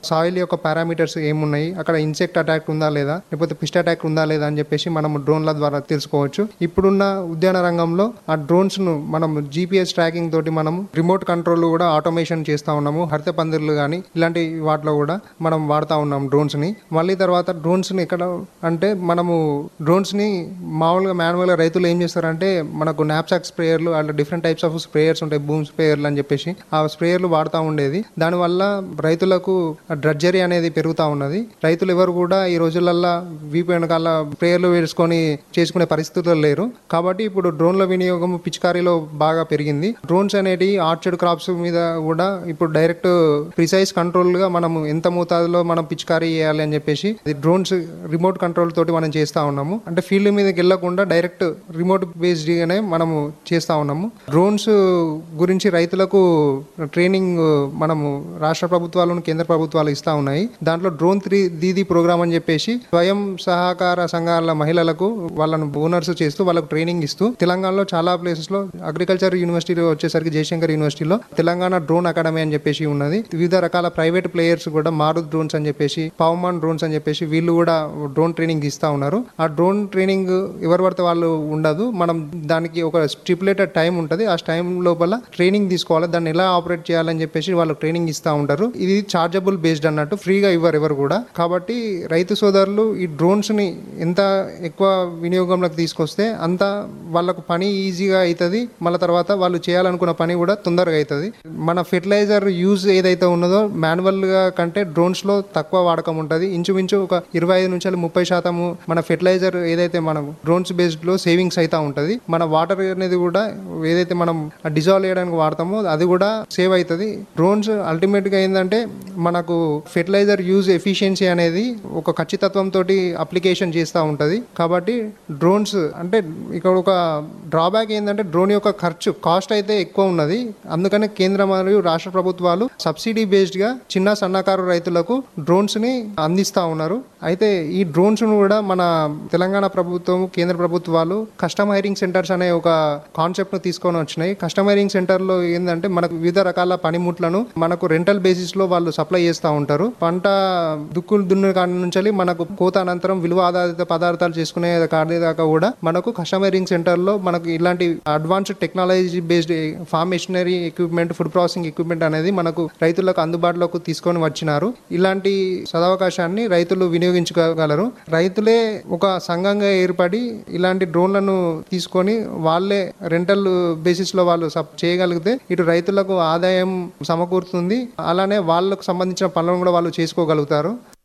soil యొక్క parameters ఏమున్నాయి అక్కడ ఇన్సెక్ట్ అటాక్ ఉందా లేదా లేకపోతే పిస్ట్ అటాక్ ఉందా లేదా అని చెప్పేసి మనం డ్రోన్ల ద్వారా తెలుసుకోవచ్చు ఇప్పుడున్న ఉద్యాన రంగంలో ఆ డ్రోన్స్ ను మనం జీపీఎస్ ట్రాకింగ్ తోటి మనం రిమోట్ కంట్రోల్ కూడా ఆటోమేషన్ చేస్తా ఉన్నాము హరిత పందిర్లు కానీ ఇలాంటి వాటిలో కూడా మనం వాడుతా ఉన్నాం డ్రోన్స్ ని మళ్ళీ తర్వాత డ్రోన్స్ ని ఎక్కడ అంటే మనము డ్రోన్స్ ని మామూలుగా మాన్యువల్ గా రైతులు ఏం చేస్తారంటే మనకు నాప్సాక్ స్ప్రేయర్లు అట్లా డిఫరెంట్ టైప్స్ ఆఫ్ స్ప్రేయర్స్ ఉంటాయి బూమ్ స్ప్రేయర్లు అని చెప్పేసి ఆ స్ప్రేయర్లు వాడుతూ ఉండేది దానివల్ల రైతులకు డ్రడ్జరీ అనేది పెరుగుతూ ఉన్నది రైతులు ఎవరు కూడా ఈ రోజులల్లో వీపు వెనకాల స్ప్రేయర్లు వేసుకొని చేసుకునే పరిస్థితుల్లో లేరు కాబట్టి ఇప్పుడు డ్రోన్ల వినియోగం పిచికారీలో బాగా పెరిగింది డ్రోన్స్ అనేటి ఆర్చర్డ్ క్రాప్స్ మీద కూడా ఇప్పుడు డైరెక్ట్ ప్రిసైజ్ కంట్రోల్ గా మనం ఎంత మోతాదులో మనం పిచికారీ చేయాలి అని చెప్పేసి డ్రోన్స్ రిమోట్ కంట్రోల్ తోటి మనం చేస్తా ఉన్నాము అంటే ఫీల్డ్ మీదకి వెళ్లకుండా డైరెక్ట్ రిమోట్ బేస్డ్ గానే మనము చేస్తా ఉన్నాము డ్రోన్స్ గురించి రైతులకు ట్రైనింగ్ మనము రాష్ట్ర ప్రభుత్వాలను కేంద్ర ప్రభుత్వాలు ఇస్తా ఉన్నాయి దాంట్లో డ్రోన్ త్రీ దీది ప్రోగ్రామ్ అని చెప్పేసి స్వయం సహకార సంఘాల మహిళలకు వాళ్ళను ఓనర్స్ చేస్తూ వాళ్ళకు ట్రైనింగ్ ఇస్తూ తెలంగాణలో చాలా ప్లేసెస్ లో అగ్రికల్చర్ యూనివర్సిటీలో వచ్చేసరికి జయశంకర్ యూనివర్సిటీలో తెలంగాణ డ్రోన్ అకాడమీ అని చెప్పేసి ఉన్నది వివిధ రకాల ప్రైవేట్ ప్లేయర్స్ కూడా మారుత్ డ్రోన్స్ అని చెప్పేసి పవమాన్ డ్రోన్స్ అని చెప్పేసి వీళ్ళు కూడా డ్రోన్ ట్రైనింగ్ ఇస్తా ఉన్నారు ఆ డ్రోన్ ట్రైనింగ్ ఎవరు పడితే వాళ్ళు ఉండదు మనం దానికి ఒక స్టిపులేటెడ్ టైం ఉంటుంది ఆ టైం లోపల ట్రైనింగ్ తీసుకోవాలి దాన్ని ఎలా ఆపరేట్ చేయాలని చెప్పేసి వాళ్ళు ట్రైనింగ్ ఇస్తా ఉంటారు ఇది చార్జబుల్ బేస్డ్ అన్నట్టు ఫ్రీగా ఇవ్వరు ఎవరు కూడా కాబట్టి రైతు సోదరులు ఈ డ్రోన్స్ ని ఎంత ఎక్కువ వినియోగంలోకి తీసుకొస్తే అంత వాళ్ళకు పని ఈజీగా అవుతుంది మళ్ళీ తర్వాత వాళ్ళు చేయాలనుకున్న పని కూడా తొందరగా అవుతుంది మన ఫెర్టిలైజర్ యూజ్ ఏదైతే ఉన్నదో మాన్యువల్ గా కంటే డ్రోన్స్ లో తక్కువ వాడకం ఉంటుంది ఇంచుమించు ఒక ఇరవై ఐదు నుంచి ముప్పై శాతము మన ఫెర్టిలైజర్ ఏదైతే మనం డ్రోన్స్ బేస్డ్ లో సేవింగ్స్ అయితే ఉంటది మన వాటర్ అనేది కూడా ఏదైతే మనం డిజాల్వ్ చేయడానికి వాడతామో అది కూడా సేవ్ అవుతుంది డ్రోన్స్ అల్టిమేట్ గా ఏంటంటే మనకు ఫెర్టిలైజర్ యూజ్ ఎఫిషియన్సీ అనేది ఒక ఖచ్చితత్వం తోటి అప్లికేషన్ చేస్తూ ఉంటది కాబట్టి డ్రోన్స్ అంటే ఇక్కడ ఒక డ్రాబ్యాక్ ఏంటంటే డ్రోన్ యొక్క ఖర్చు కాస్ట్ అయితే ఎక్కువ ఉన్నది అందుకనే కేంద్ర మరియు రాష్ట్ర ప్రభుత్వాలు సబ్సిడీ బేస్డ్ గా చిన్న సన్నకారు రైతులకు డ్రోన్స్ ని అందిస్తా ఉన్నారు అయితే ఈ డ్రోన్స్ ను కూడా మన తెలంగాణ ప్రభుత్వం కేంద్ర ప్రభుత్వాలు కస్టమ్ హైరింగ్ సెంటర్స్ అనే ఒక కాన్సెప్ట్ ను తీసుకొని వచ్చినాయి కస్టమ్ హైరింగ్ సెంటర్ లో ఏంటంటే మనకు వివిధ రకాల పనిముట్లను మనకు రెంటల్ బేసిస్ లో వాళ్ళు సప్లై చేస్తూ ఉంటారు పంట దుక్కులు దున్ను కాడి నుంచి మనకు కోత అనంతరం విలువ ఆధారిత పదార్థాలు చేసుకునే కాడి దాకా కూడా మనకు కస్టమ్ హైరింగ్ సెంటర్ లో మనకు ఇలాంటి advanced technology based farm machinery equipment food processing equipment అనేది మనకు రైతులకు అందుబాటులోకి తీసుకొని వచ్చినారు ఇలాంటి సదవకాశాన్ని రైతులు వినియోగించుకోగలరు రైతులే ఒక సంఘంగా ఏర్పడి ఇలాంటి డ్రోన్లను తీసుకొని వాళ్ళే రెంటల్ బేసిస్ లో వాళ్ళు సప్ చేయగలిగితే ఇటు రైతులకు ఆదాయం సమకూరుతుంది అలానే వాళ్ళకు సంబంధించిన పనులను కూడా వాళ్ళు చేసుకోగలుగుతారు